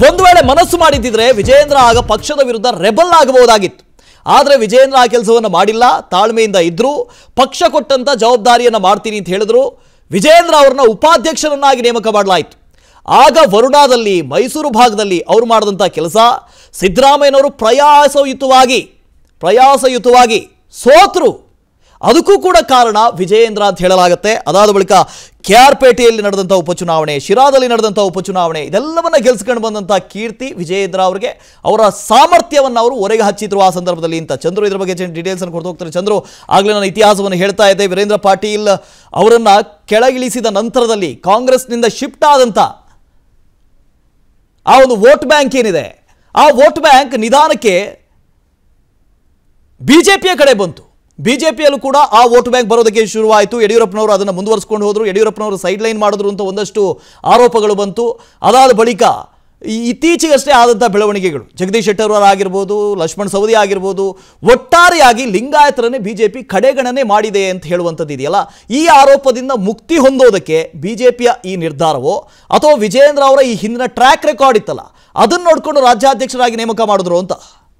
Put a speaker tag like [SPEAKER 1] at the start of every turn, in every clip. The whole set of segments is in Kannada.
[SPEAKER 1] ಒಂದು ವೇಳೆ ಮನಸ್ಸು ಮಾಡಿದ್ದಿದ್ರೆ ವಿಜಯೇಂದ್ರ ಆಗ ಪಕ್ಷದ ವಿರುದ್ಧ ರೆಬಲ್ ಆಗಬಹುದಾಗಿತ್ತು ಆದರೆ ವಿಜಯೇಂದ್ರ ಆ ಕೆಲಸವನ್ನು ಮಾಡಿಲ್ಲ ತಾಳ್ಮೆಯಿಂದ ಇದ್ರು ಪಕ್ಷ ಕೊಟ್ಟಂತ ಜವಾಬ್ದಾರಿಯನ್ನು ಮಾಡ್ತೀನಿ ಅಂತ ಹೇಳಿದ್ರು ವಿಜಯೇಂದ್ರ ಅವರನ್ನ ಉಪಾಧ್ಯಕ್ಷರನ್ನಾಗಿ ನೇಮಕ ಮಾಡಲಾಯಿತು ಆಗ ವರುಣಾದಲ್ಲಿ ಮೈಸೂರು ಭಾಗದಲ್ಲಿ ಅವರು ಮಾಡಿದಂಥ ಕೆಲಸ ಸಿದ್ದರಾಮಯ್ಯನವರು ಪ್ರಯಾಸಯುತವಾಗಿ ಪ್ರಯಾಸಯುತವಾಗಿ ಸೋತರು ಅದಕ್ಕೂ ಕೂಡ ಕಾರಣ ವಿಜಯೇಂದ್ರ ಅಂತ ಹೇಳಲಾಗುತ್ತೆ ಅದಾದ ಬಳಿಕ ಕೆ ಆರ್ ಪೇಟೆಯಲ್ಲಿ ನಡೆದಂಥ ಉಪಚುನಾವಣೆ ಶಿರಾದಲ್ಲಿ ನಡೆದಂಥ ಉಪಚುನಾವಣೆ ಇದೆಲ್ಲವನ್ನ ಗೆಲ್ಸ್ಕೊಂಡು ಬಂದಂಥ ಕೀರ್ತಿ ವಿಜಯೇಂದ್ರ ಅವರಿಗೆ ಅವರ ಸಾಮರ್ಥ್ಯವನ್ನು ಅವರು ಹೊರಗೆ ಹಚ್ಚಿದ್ರು ಆ ಸಂದರ್ಭದಲ್ಲಿ ಅಂತ ಚಂದ್ರು ಇದ್ರ ಬಗ್ಗೆ ಡೀಟೇಲ್ಸ್ ಅನ್ನು ಕೊಡ್ತು ಹೋಗ್ತಾರೆ ಚಂದ್ರು ಆಗಲೇ ನಾನು ಇತಿಹಾಸವನ್ನು ಹೇಳ್ತಾ ಇದ್ದೆ ವೀರೇಂದ್ರ ಪಾಟೀಲ್ ಅವರನ್ನ ಕೆಳಗಿಳಿಸಿದ ನಂತರದಲ್ಲಿ ಕಾಂಗ್ರೆಸ್ನಿಂದ ಶಿಫ್ಟ್ ಆದಂಥ ಆ ಒಂದು ವೋಟ್ ಬ್ಯಾಂಕ್ ಏನಿದೆ ಆ ವೋಟ್ ಬ್ಯಾಂಕ್ ನಿಧಾನಕ್ಕೆ ಬಿಜೆಪಿಯ ಕಡೆ ಬಂತು ಬಿಜೆಪಿಯಲ್ಲೂ ಕೂಡ ಆ ವೋಟ್ ಬ್ಯಾಂಕ್ ಬರೋದಕ್ಕೆ ಶುರುವಾಯಿತು ಯಡಿಯೂರಪ್ಪನವರು ಅದನ್ನು ಮುಂದುವರಿಸ್ಕೊಂಡು ಹೋದರು ಯಡಿಯೂರಪ್ಪನವರು ಸೈಡ್ ಲೈನ್ ಮಾಡಿದ್ರು ಅಂತ ಒಂದಷ್ಟು ಆರೋಪಗಳು ಬಂತು ಅದಾದ ಬಳಿಕ ಈ ಇತ್ತೀಚೆಗಷ್ಟೇ ಆದಂಥ ಬೆಳವಣಿಗೆಗಳು ಜಗದೀಶ್ ಶೆಟ್ಟರ್ ಆಗಿರ್ಬೋದು ಲಕ್ಷ್ಮಣ್ ಸವದಿ ಆಗಿರ್ಬೋದು ಒಟ್ಟಾರೆಯಾಗಿ ಲಿಂಗಾಯತರನ್ನೇ ಬಿಜೆಪಿ ಕಡೆಗಣನೆ ಮಾಡಿದೆ ಅಂತ ಹೇಳುವಂಥದ್ದು ಇದೆಯಲ್ಲ ಈ ಆರೋಪದಿಂದ ಮುಕ್ತಿ ಹೊಂದೋದಕ್ಕೆ ಬಿಜೆಪಿಯ ಈ ನಿರ್ಧಾರವೋ ಅಥವಾ ವಿಜಯೇಂದ್ರ ಅವರ ಈ ಹಿಂದಿನ ಟ್ರ್ಯಾಕ್ ರೆಕಾರ್ಡ್ ಇತ್ತಲ್ಲ ಅದನ್ನು ನೋಡಿಕೊಂಡು ರಾಜ್ಯಾಧ್ಯಕ್ಷರಾಗಿ ನೇಮಕ ಮಾಡಿದ್ರು ಅಂತ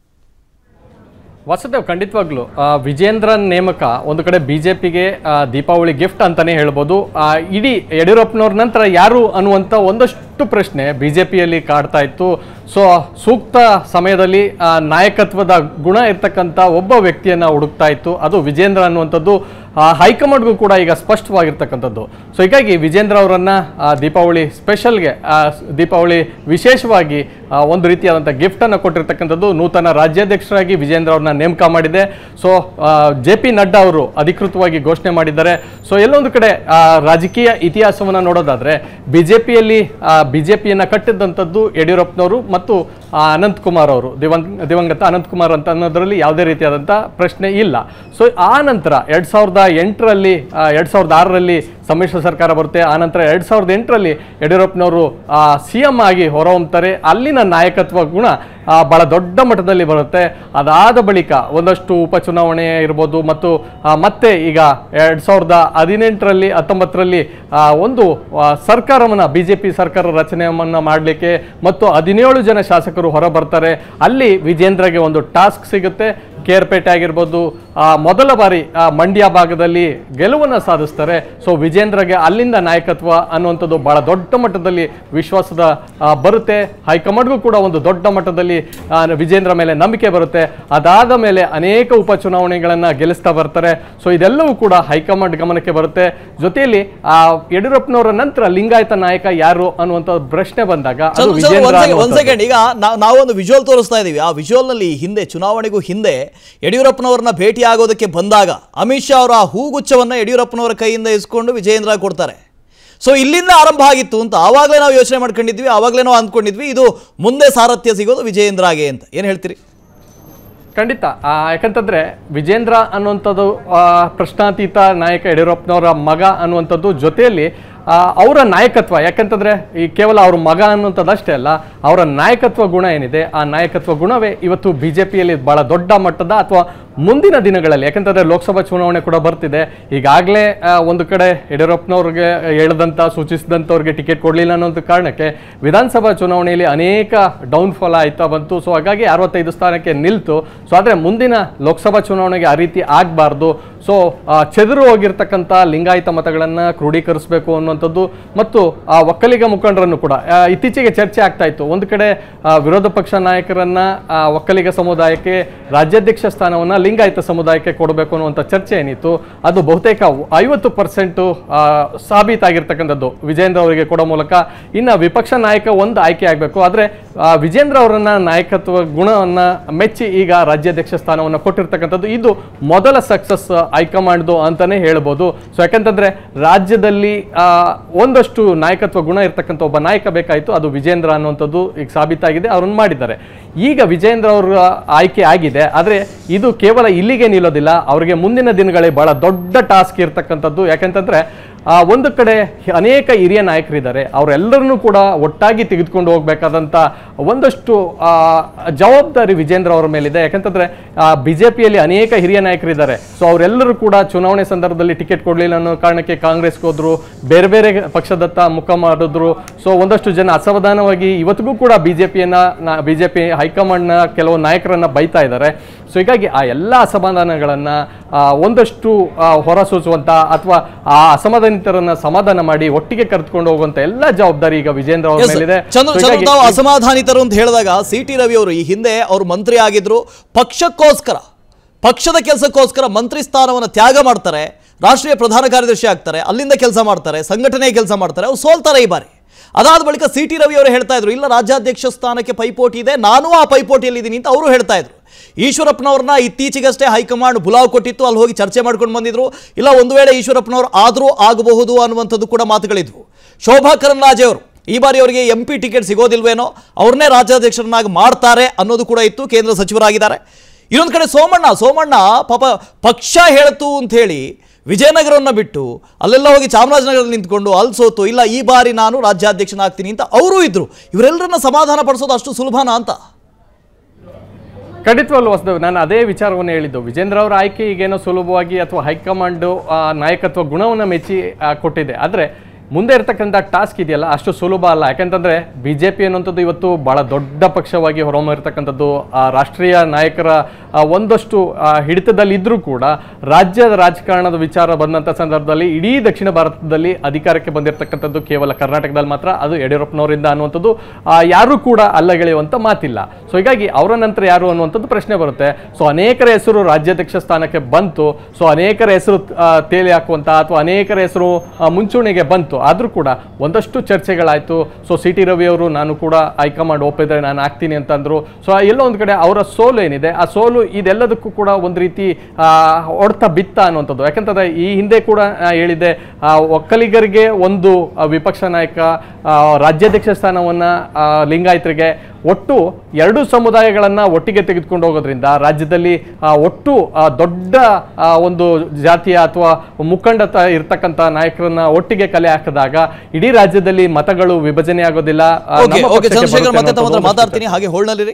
[SPEAKER 2] ವಸುದೇವ್ ಖಂಡಿತವಾಗ್ಲು ಆ, ವಿಜೇಂದ್ರನ್ ನೇಮಕ ಒಂದು ಕಡೆ ಬಿಜೆಪಿಗೆ ದೀಪಾವಳಿ ಗಿಫ್ಟ್ ಅಂತಾನೆ ಹೇಳ್ಬೋದು ಆ, ಇಡೀ ಯಡಿಯೂರಪ್ಪನವ್ರ ನಂತರ ಯಾರು ಅನ್ನುವಂಥ ಒಂದಷ್ಟು ಪ್ರಶ್ನೆ ಬಿಜೆಪಿಯಲ್ಲಿ ಕಾಡ್ತಾ ಇತ್ತು ಸೊ ಸೂಕ್ತ ಸಮಯದಲ್ಲಿ ಆ, ನಾಯಕತ್ವದ ಗುಣ ಇರ್ತಕ್ಕಂಥ ಒಬ್ಬ ವ್ಯಕ್ತಿಯನ್ನ ಹುಡುಕ್ತಾ ಇತ್ತು ಅದು ವಿಜೇಂದ್ರ ಅನ್ನುವಂಥದ್ದು ಆ, ಹೈಕಮಾಂಡ್ಗೂ ಕೂಡ ಈಗ ಸ್ಪಷ್ಟವಾಗಿರ್ತಕ್ಕಂಥದ್ದು ಸೊ ಹೀಗಾಗಿ ವಿಜೇಂದ್ರ ಅವರನ್ನ ಆ, ದೀಪಾವಳಿ ಸ್ಪೆಷಲ್ಗೆ ಆ, ಸ್- ದೀಪಾವಳಿ ವಿಶೇಷವಾಗಿ ಆ, ಒಂದು ರೀತಿಯಾದಂಥ ಗಿಫ್ಟನ್ನು ಕೊಟ್ಟಿರ್ತಕ್ಕಂಥದ್ದು ನೂತನ ರಾಜ್ಯಾಧ್ಯಕ್ಷರಾಗಿ ವಿಜೇಂದ್ರ ಅವ್ರನ್ನ ನೇಮಕ ಮಾಡಿದೆ ಸೊ ಜೆ ಪಿ ನಡ್ಡಾ ಅವರು ಅಧಿಕೃತವಾಗಿ ಘೋಷಣೆ ಮಾಡಿದ್ದಾರೆ ಸೊ ಎಲ್ಲೊಂದು ಕಡೆ ಆ, ರಾಜಕೀಯ ಇತಿಹಾಸವನ್ನು ನೋಡೋದಾದ್ರೆ ಬಿಜೆಪಿಯಲ್ಲಿ ಬಿಜೆಪಿಯನ್ನ ಕಟ್ಟಿದ್ದಂಥದ್ದು ಯಡಿಯೂರಪ್ಪನವರು ಮತ್ತು ಆ, ಅನಂತ್ ಕುಮಾರ್ ಅವರು ದಿವಂಗ್ ದಿವಂಗತ ಅನಂತ್ ಕುಮಾರ್ ಅಂತ ಅನ್ನೋದರಲ್ಲಿ ಯಾವುದೇ ರೀತಿಯಾದಂಥ ಪ್ರಶ್ನೆ ಇಲ್ಲ ಸೊ ಆ ನಂತರ ಎರಡ್ ಸಾವಿರದ ಎಂಟರಲ್ಲಿ ಎರಡ್ ಸಾವಿರದ ಆರರಲ್ಲಿ ಸಮ್ಮಿಶ್ರ ಸರ್ಕಾರ ಬರುತ್ತೆ ಆ ನಂತರ ಎರಡ್ ಸಾವಿರದ ಎಂಟರಲ್ಲಿ ಯಡಿಯೂರಪ್ಪನವರು ಸಿ ಎಂ ಆಗಿ ಹೊರಹೊಮ್ತಾರೆ ಅಲ್ಲಿನ ನಾಯಕತ್ವ ಗುಣ ಆ, ಬಹಳ ದೊಡ್ಡ ಮಟ್ಟದಲ್ಲಿ ಬರುತ್ತೆ ಅದಾದ ಬಳಿಕ ಒಂದಷ್ಟು ಉಪಚುನಾವಣೆ ಇರ್ಬೋದು ಮತ್ತು ಆ, ಮತ್ತೆ ಈಗ ಎರಡ್ ಸಾವಿರದ ಹದಿನೆಂಟರಲ್ಲಿ ಹತ್ತೊಂಬತ್ತರಲ್ಲಿ ಆ, ಒಂದು ಆ, ಸರ್ಕಾರವನ್ನ ಬಿ ಜೆ ಪಿ ಸರ್ಕಾರ ರಚನೆಯನ್ನ ಮಾಡಲಿಕ್ಕೆ ಮತ್ತು ಹದಿನೇಳು ಜನ ಶಾಸಕರು ಹೊರ ಬರ್ತಾರೆ ಅಲ್ಲಿ ವಿಜೇಂದ್ರಗೆ ಒಂದು ಟಾಸ್ಕ್ ಸಿಗುತ್ತೆ ಕೇರ್ಪೇಟೆ ಆಗಿರ್ಬೋದು ಆ, ಮೊದಲ ಬಾರಿ ಆ, ಮಂಡ್ಯ ಭಾಗದಲ್ಲಿ ಗೆಲುವನ್ನು ಸಾಧಿಸ್ತಾರೆ ಸೊ ವಿಜೇಂದ್ರಗೆ ಅಲ್ಲಿಂದ ನಾಯಕತ್ವ ಅನ್ನುವಂಥದ್ದು ಬಹಳ ದೊಡ್ಡ ಮಟ್ಟದಲ್ಲಿ ವಿಶ್ವಾಸದ ಆ, ಬರುತ್ತೆ ಹೈಕಮಾಂಡ್ಗೂ ಕೂಡ ಒಂದು ದೊಡ್ಡ ಮಟ್ಟದಲ್ಲಿ ಆ, ವಿಜೇಂದ್ರ ಮೇಲೆ ನಂಬಿಕೆ ಬರುತ್ತೆ ಅದಾದ ಮೇಲೆ ಅನೇಕ ಉಪಚುನಾವಣೆಗಳನ್ನ ಗೆಲ್ಲಿಸ್ತಾ ಬರ್ತಾರೆ ಸೊ ಇದೆಲ್ಲವೂ ಕೂಡ ಹೈಕಮಾಂಡ್ ಗಮನಕ್ಕೆ ಬರುತ್ತೆ ಜೊತೆಯಲ್ಲಿ ಆ ಯಡಿಯೂರಪ್ಪನವರ ನಂತರ ಲಿಂಗಾಯತ ನಾಯಕ ಯಾರು ಅನ್ನುವಂಥ ಪ್ರಶ್ನೆ ಬಂದಾಗ ಅದು
[SPEAKER 1] ಚಂದ್ರು, ಚಂದ್ರು,
[SPEAKER 2] ವಿಜೇಂದ್ರ
[SPEAKER 1] ಒಂದ್ ಸೆಕೆಂಡ್, ಒಂದ್
[SPEAKER 2] ಅನ್ನುವಂಥದ್ದು.
[SPEAKER 1] ಸೆಕೆಂಡ್ ಈಗ ನಾ- ನಾವೊಂದು ವಿಜುವಲ್ ತೋರಿಸ್ತಾ ಇದೀವಿ ಆ ವಿಜುವಲ್ ನಲ್ಲಿ ಹಿಂದೆ ಚುನಾವಣೆಗೂ ಹಿಂದೆ ಯಡಿಯೂರಪ್ಪನವರನ್ನ ಭೇಟಿ ಆಗೋದಕ್ಕೆ ಬಂದಾಗ ಅಮಿತ್ ಶಾ ಅವರ ಹೂಗುಚ್ಛವನ್ನ ಯಡಿಯೂರಪ್ಪನವರ ಕೈಯಿಂದ ಇಸ್ಕೊಂಡು ವಿಜಯೇಂದ್ರ ಕೊಡ್ತಾರೆ ಸೊ ಇಲ್ಲಿಂದ ಆರಂಭ ಆಗಿತ್ತು ಅಂತ ಆವಾಗಲೇ ನಾವು ಯೋಚನೆ ಮಾಡ್ಕೊಂಡಿದ್ವಿ ಆವಾಗಲೇ ನಾವು ಅಂದ್ಕೊಂಡಿದ್ವಿ ಇದು ಮುಂದೆ ಸಾರಥ್ಯ ಸಿಗೋದು ವಿಜಯೇಂದ್ರಗೆ ಅಂತ ಏನು ಹೇಳ್ತೀರಿ
[SPEAKER 2] ಖಂಡಿತ ಆ, ಯಾಕಂತಂದ್ರೆ ವಿಜೇಂದ್ರ ಅನ್ನುವಂಥದ್ದು ಆ, ಪ್ರಶ್ನಾತೀತ ನಾಯಕ ಯಡಿಯೂರಪ್ಪನವರ ಮಗ ಅನ್ನುವಂಥದ್ದು ಜೊತೆಯಲ್ಲಿ ಆ, ಅವರ ನಾಯಕತ್ವ ಯಾಕಂತಂದ್ರೆ ಈ ಕೇವಲ ಅವ್ರ ಮಗ ಅನ್ನುವಂಥದ್ದು ಅಷ್ಟೇ ಅಲ್ಲ ಅವರ ನಾಯಕತ್ವ ಗುಣ ಏನಿದೆ ಆ ನಾಯಕತ್ವ ಗುಣವೇ ಇವತ್ತು ಬಿಜೆಪಿಯಲ್ಲಿ ಬಹಳ ದೊಡ್ಡ ಮಟ್ಟದ ಅಥವಾ ಮುಂದಿನ ದಿನಗಳಲ್ಲಿ ಯಾಕಂತಂದ್ರೆ ಲೋಕಸಭಾ ಚುನಾವಣೆ ಕೂಡ ಬರ್ತಿದೆ ಈಗಾಗಲೇ ಒಂದು ಕಡೆ ಯಡಿಯೂರಪ್ಪನವ್ರಿಗೆ ಹೇಳಿದಂಥ ಸೂಚಿಸಿದಂಥವ್ರಿಗೆ ಟಿಕೆಟ್ ಕೊಡಲಿಲ್ಲ ಅನ್ನೋ ಕಾರಣಕ್ಕೆ ವಿಧಾನಸಭಾ ಚುನಾವಣೆಯಲ್ಲಿ ಅನೇಕ ಡೌನ್ಫಾಲ್ ಆಯ್ತಾ ಬಂತು ಸೊ ಹಾಗಾಗಿ ಅರವತ್ತೈದು ಸ್ಥಾನಕ್ಕೆ ನಿಲ್ತು ಸೊ ಆದರೆ ಮುಂದಿನ ಲೋಕಸಭಾ ಚುನಾವಣೆಗೆ ಆ ರೀತಿ ಆಗಬಾರ್ದು ಸೊ ಚೆದರು ಹೋಗಿರ್ತಕ್ಕಂಥ ಲಿಂಗಾಯತ ಮತಗಳನ್ನು ಕ್ರೋಢೀಕರಿಸಬೇಕು ಅನ್ನುವಂಥದ್ದು ಮತ್ತು ಆ ಒಕ್ಕಲಿಗ ಮುಖಂಡರನ್ನು ಕೂಡ ಆ, ಇತ್ತೀಚೆಗೆ ಚರ್ಚೆ ಆಗ್ತಾ ಇತ್ತು ಒಂದು ಕಡೆ ಆ, ವಿರೋಧ ಪಕ್ಷ ನಾಯಕರನ್ನ ಆ, ಒಕ್ಕಲಿಗ ಸಮುದಾಯಕ್ಕೆ ರಾಜ್ಯಾಧ್ಯಕ್ಷ ಸ್ಥಾನವನ್ನು ಲಿಂಗಾಯತ ಸಮುದಾಯಕ್ಕೆ ಕೊಡಬೇಕು ಅನ್ನುವಂಥ ಚರ್ಚೆ ಏನಿತ್ತು ಅದು ಬಹುತೇಕ ಐವತ್ತು ಪರ್ಸೆಂಟು ಸಾಬೀತಾಗಿರ್ತಕ್ಕಂಥದ್ದು ವಿಜೇಂದ್ರ ಅವರಿಗೆ ಕೊಡೋ ಮೂಲಕ ಇನ್ನು ವಿಪಕ್ಷ ನಾಯಕ ಒಂದು ಆಯ್ಕೆ ಆಗಬೇಕು ಆದರೆ ವಿಜೇಂದ್ರ ಅವರನ್ನ ನಾಯಕತ್ವ ಗುಣವನ್ನ ಮೆಚ್ಚಿ ಈಗ ರಾಜ್ಯಾಧ್ಯಕ್ಷ ಸ್ಥಾನವನ್ನು ಕೊಟ್ಟಿರ್ತಕ್ಕಂಥದ್ದು ಇದು ಮೊದಲ ಸಕ್ಸಸ್ ಹೈಕಮಾಂಡ್ದು ಅಂತಾನೆ ಹೇಳ್ಬೋದು ಸೊ ಯಾಕಂತಂದ್ರೆ ರಾಜ್ಯದಲ್ಲಿ ಆ, ಒಂದಷ್ಟು ನಾಯಕತ್ವ ಗುಣ ಇರ್ತಕ್ಕಂಥ ಒಬ್ಬ ನಾಯಕ ಬೇಕಾಯಿತು ಅದು ವಿಜೇಂದ್ರ ಅನ್ನುವಂಥದ್ದು ಈಗ ಸಾಬೀತಾಗಿದೆ ಅವ್ರನ್ನ ಮಾಡಿದ್ದಾರೆ ಈಗ ವಿಜೇಂದ್ರ ಅವರ ಆಯ್ಕೆ ಆಗಿದೆ ಆದರೆ ಇದು ಕೇವಲ ಇಲ್ಲಿಗೆ ನಿಲ್ಲೋದಿಲ್ಲ ಅವರಿಗೆ ಮುಂದಿನ ದಿನಗಳೇ ಬಹಳ ದೊಡ್ಡ ಟಾಸ್ಕ್ ಇರ್ತಕ್ಕಂಥದ್ದು ಯಾಕಂತಂದ್ರೆ ಆ, ಒಂದು ಕಡೆ ಅನೇಕ ಹಿರಿಯ ನಾಯಕರಿದ್ದಾರೆ ಅವರೆಲ್ಲರನ್ನೂ ಕೂಡ ಒಟ್ಟಾಗಿ ತೆಗೆದುಕೊಂಡು ಹೋಗ್ಬೇಕಾದಂಥ ಒಂದಷ್ಟು ಆ, ಜವಾಬ್ದಾರಿ ವಿಜೇಂದ್ರ ಅವರ ಮೇಲಿದೆ ಯಾಕಂತಂದ್ರೆ ಬಿ ಜೆ ಪಿಯಲ್ಲಿ ಅನೇಕ ಹಿರಿಯ ನಾಯಕರಿದ್ದಾರೆ ಸೊ ಅವರೆಲ್ಲರೂ ಕೂಡ ಚುನಾವಣೆ ಸಂದರ್ಭದಲ್ಲಿ ಟಿಕೆಟ್ ಕೊಡಲಿಲ್ಲ ಅನ್ನೋ ಕಾರಣಕ್ಕೆ ಕಾಂಗ್ರೆಸ್ಗೆ ಹೋದ್ರು ಬೇರೆ ಬೇರೆ ಪಕ್ಷದತ್ತ ಮುಖ ಮಾಡಿದ್ರು ಸೊ ಒಂದಷ್ಟು ಜನ ಅಸಮಾಧಾನವಾಗಿ ಇವತ್ತಿಗೂ ಕೂಡ ಬಿಜೆಪಿಯನ್ನ ಬಿಜೆಪಿ ಹೈಕಮಾಂಡ್ನ ಕೆಲವು ನಾಯಕರನ್ನ ಬೈತಾ ಇದ್ದಾರೆ ಸೊ ಹೀಗಾಗಿ ಆ ಎಲ್ಲ ಅಸಮಾಧಾನಗಳನ್ನ ಆ, ಒಂದಷ್ಟು ಆ, ಹೊರಸೂಸುವಂತ ಅಥವಾ ಆ ಅಸಮಾಧಾನಿತರನ್ನ ಸಮಾಧಾನ ಮಾಡಿ ಒಟ್ಟಿಗೆ ಕರೆದುಕೊಂಡು ಹೋಗುವಂತ ಎಲ್ಲ ಜವಾಬ್ದಾರಿ ಈಗ ವಿಜೇಂದ್ರ ಅವರ
[SPEAKER 1] Yes,
[SPEAKER 2] ಮೇಲಿದೆ
[SPEAKER 1] ಚಂದ್ರ
[SPEAKER 2] So
[SPEAKER 1] ಚಂದ್ರ
[SPEAKER 2] ಹೀಗಾಗಿ-
[SPEAKER 1] ತಾವು ಅಸಮಾಧಾನಿತರು ಅಂತ ಹೇಳಿದಾಗ ಸಿ ಟಿ ರವಿ ಅವರು ಈ ಹಿಂದೆ ಅವರು ಮಂತ್ರಿ ಆಗಿದ್ರು ಪಕ್ಷಕ್ಕೋಸ್ಕರ ಪಕ್ಷದ ಕೆಲಸಕ್ಕೋಸ್ಕರ ಮಂತ್ರಿ ಸ್ಥಾನವನ್ನು ತ್ಯಾಗ ಮಾಡ್ತಾರೆ ರಾಷ್ಟ್ರೀಯ ಪ್ರಧಾನ ಕಾರ್ಯದರ್ಶಿ ಆಗ್ತಾರೆ ಅಲ್ಲಿಂದ ಕೆಲಸ ಮಾಡ್ತಾರೆ ಸಂಘಟನೆ ಕೆಲಸ ಮಾಡ್ತಾರೆ ಅವ್ರು ಸೋಲ್ತಾರೆ ಈ ಬಾರಿ ಅದಾದ ಬಳಿಕ ಸಿ ಟಿ ರವಿ ಅವರು ಹೇಳ್ತಾ ಇದ್ರು ಇಲ್ಲ ರಾಜ್ಯಾಧ್ಯಕ್ಷ ಸ್ಥಾನಕ್ಕೆ ಪೈಪೋಟಿ ಇದೆ ನಾನು ಆ ಪೈಪೋಟಿಯಲ್ಲಿ ಇದ್ದೀನಿ ಅಂತ ಅವರು ಹೇಳ್ತಾ ಇದ್ರು ಈಶ್ವರಪ್ಪನವ್ರನ್ನ ಇತ್ತೀಚೆಗಷ್ಟೇ ಹೈಕಮಾಂಡ್ ಬುಲಾವ್ ಕೊಟ್ಟಿತ್ತು ಅಲ್ಲಿ ಹೋಗಿ ಚರ್ಚೆ ಮಾಡ್ಕೊಂಡು ಬಂದಿದ್ರು ಇಲ್ಲ ಒಂದು ವೇಳೆ ಈಶ್ವರಪ್ಪನವರು ಆದರೂ ಆಗಬಹುದು ಅನ್ನುವಂಥದ್ದು ಕೂಡ ಮಾತುಗಳಿದ್ವು ಶೋಭಾ ಕರಂದ್ಲಾಜೆ ಅವರು ಈ ಬಾರಿ ಅವರಿಗೆ ಎಂ ಪಿ ಟಿಕೆಟ್ ಸಿಗೋದಿಲ್ವೇನೋ ಅವ್ರನ್ನೇ ರಾಜ್ಯಾಧ್ಯಕ್ಷರನ್ನಾಗಿ ಮಾಡ್ತಾರೆ ಅನ್ನೋದು ಕೂಡ ಇತ್ತು ಕೇಂದ್ರ ಸಚಿವರಾಗಿದ್ದಾರೆ ಇನ್ನೊಂದು ಕಡೆ ಸೋಮಣ್ಣ ಸೋಮಣ್ಣ ಪಾಪ ಪಕ್ಷ ಹೇಳ್ತು ಅಂತ ಹೇಳಿ ವಿಜಯನಗರವನ್ನು ಬಿಟ್ಟು ಅಲ್ಲೆಲ್ಲ ಹೋಗಿ ಚಾಮರಾಜನಗರದಲ್ಲಿ ನಿಂತ್ಕೊಂಡು ಅಲ್ಲಿ ಸೋತು ಇಲ್ಲ ಈ ಬಾರಿ ನಾನು ರಾಜ್ಯಾಧ್ಯಕ್ಷನಾಗ್ತೀನಿ ಅಂತ ಅವರೂ ಇದ್ರು ಇವರೆಲ್ಲರನ್ನ ಸಮಾಧಾನ ಪಡಿಸೋದು ಅಷ್ಟು ಸುಲಭನಾ ಅಂತ
[SPEAKER 2] ಖಂಡಿತವಲ್ಲೂ ವಸುದೇವ್ ನಾನು ಅದೇ ವಿಚಾರವನ್ನು ಹೇಳಿದ್ದು ವಿಜೇಂದ್ರ ಅವರ ಆಯ್ಕೆ ಈಗೇನೋ ಸುಲಭವಾಗಿ ಅಥವಾ ಹೈಕಮಾಂಡ್ ಆ, ನಾಯಕತ್ವ ಗುಣವನ್ನು ಮೆಚ್ಚಿ ಆ, ಕೊಟ್ಟಿದೆ ಆದರೆ ಮುಂದೆ ಇರತಕ್ಕಂಥ ಟಾಸ್ಕ್ ಇದೆಯಲ್ಲ ಅಷ್ಟು ಸುಲಭ ಅಲ್ಲ ಯಾಕಂತಂದ್ರೆ ಬಿ ಜೆ ಪಿ ಅನ್ನುವಂಥದ್ದು ಇವತ್ತು ಬಹಳ ದೊಡ್ಡ ಪಕ್ಷವಾಗಿ ಹೊರಹೊಮ್ಮಿರ್ತಕ್ಕಂಥದ್ದು ಆ ರಾಷ್ಟ್ರೀಯ ನಾಯಕರ ಆ, ಒಂದಷ್ಟು ಆ, ಹಿಡಿತದಲ್ಲಿ ಇದ್ರೂ ಕೂಡ ರಾಜ್ಯದ ರಾಜಕಾರಣದ ವಿಚಾರ ಬಂದಂಥ ಸಂದರ್ಭದಲ್ಲಿ ಇಡೀ ದಕ್ಷಿಣ ಭಾರತದಲ್ಲಿ ಅಧಿಕಾರಕ್ಕೆ ಬಂದಿರತಕ್ಕಂಥದ್ದು ಕೇವಲ ಕರ್ನಾಟಕದಲ್ಲಿ ಮಾತ್ರ ಅದು ಯಡಿಯೂರಪ್ಪನವರಿಂದ ಅನ್ನುವಂಥದ್ದು ಆ, ಯಾರೂ ಕೂಡ ಅಲ್ಲಗೆಳೆಯುವಂಥ ಮಾತಿಲ್ಲ ಸೊ ಹೀಗಾಗಿ ಅವರ ನಂತರ ಯಾರು ಅನ್ನುವಂಥದ್ದು ಪ್ರಶ್ನೆ ಬರುತ್ತೆ ಸೊ ಅನೇಕರ ಹೆಸರು ರಾಜ್ಯಾಧ್ಯಕ್ಷ ಸ್ಥಾನಕ್ಕೆ ಬಂತು ಸೊ ಅನೇಕರ ಹೆಸರು ಆ, ತೇಲಿ ಹಾಕುವಂತ ಅಥವಾ ಅನೇಕರ ಹೆಸರು ಆ, ಮುಂಚೂಣಿಗೆ ಬಂತು ಆದರೂ ಕೂಡ ಒಂದಷ್ಟು ಚರ್ಚೆಗಳಾಯಿತು ಸೊ ಸಿ ಟಿ ರವಿ ಅವರು ನಾನು ಕೂಡ ಹೈಕಮಾಂಡ್ ಒಪ್ಪಿದ್ರೆ ನಾನು ಆಗ್ತೀನಿ ಅಂತಂದ್ರು ಸೊ ಎಲ್ಲೋ ಒಂದು ಕಡೆ ಅವರ ಸೋಲು ಏನಿದೆ ಆ ಸೋಲು ಇದೆಲ್ಲದಕ್ಕೂ ಕೂಡ ಒಂದು ರೀತಿ ಆ, ಹೊಡ್ತ ಬಿತ್ತ ಅನ್ನುವಂಥದ್ದು ಯಾಕಂತಂದ್ರೆ ಈ ಹಿಂದೆ ಕೂಡ ಆ, ಹೇಳಿದೆ ಆ, ಒಕ್ಕಲಿಗರಿಗೆ ಒಂದು ಆ, ವಿಪಕ್ಷ ನಾಯಕ ಆ, ರಾಜ್ಯಾಧ್ಯಕ್ಷ ಸ್ಥಾನವನ್ನ ಆ, ಲಿಂಗಾಯತರಿಗೆ ಒಟ್ಟು ಎರಡು ಸಮುದಾಯಗಳನ್ನ ಒಟ್ಟಿಗೆ ತೆಗೆದುಕೊಂಡು ಹೋಗೋದ್ರಿಂದ ರಾಜ್ಯದಲ್ಲಿ ಆ, ಒಟ್ಟು ಆ, ದೊಡ್ಡ ಆ, ಒಂದು ಜಾತಿಯ ಅಥವಾ ಮುಖಂಡತ ಇರ್ತಕ್ಕಂಥ ನಾಯಕರನ್ನ ಒಟ್ಟಿಗೆ ಕಲೆ ಹಾಕಿದಾಗ ಇಡೀ ರಾಜ್ಯದಲ್ಲಿ ಮತಗಳು ವಿಭಜನೆ ಆಗೋದಿಲ್ಲ ಆ,
[SPEAKER 1] ಓಕೆ
[SPEAKER 2] ನಮ್ಮ
[SPEAKER 1] ಓಕೆ
[SPEAKER 2] ಪಕ್ಷಕ್ಕೆ
[SPEAKER 1] ಚಂದ್ರಶೇಖರ್
[SPEAKER 2] ಬರುತ್ತೆ
[SPEAKER 1] ಮತ್ತೆ ತಮ್ಮ ಹತ್ರ
[SPEAKER 2] ಅನ್ನೋದು
[SPEAKER 1] ಮಾತಾಡ್ತೀನಿ ಹಾಗೆ ಹೋಲ್ನಲ್ಲಿರಿ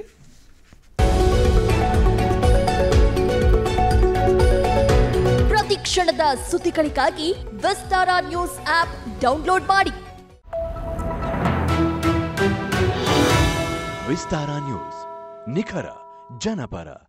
[SPEAKER 3] ಪ್ರತಿ ಕ್ಷಣದ ಸುದ್ದಿಗಳಿಗಾಗಿ ವಿಸ್ತಾರ ನ್ಯೂಸ್ ಆಪ್ ಡೌನ್ಲೋಡ್ ಮಾಡಿ
[SPEAKER 4] ವಿಸ್ತಾರ ನ್ಯೂಸ್ ನಿಖರ ಜನಪರ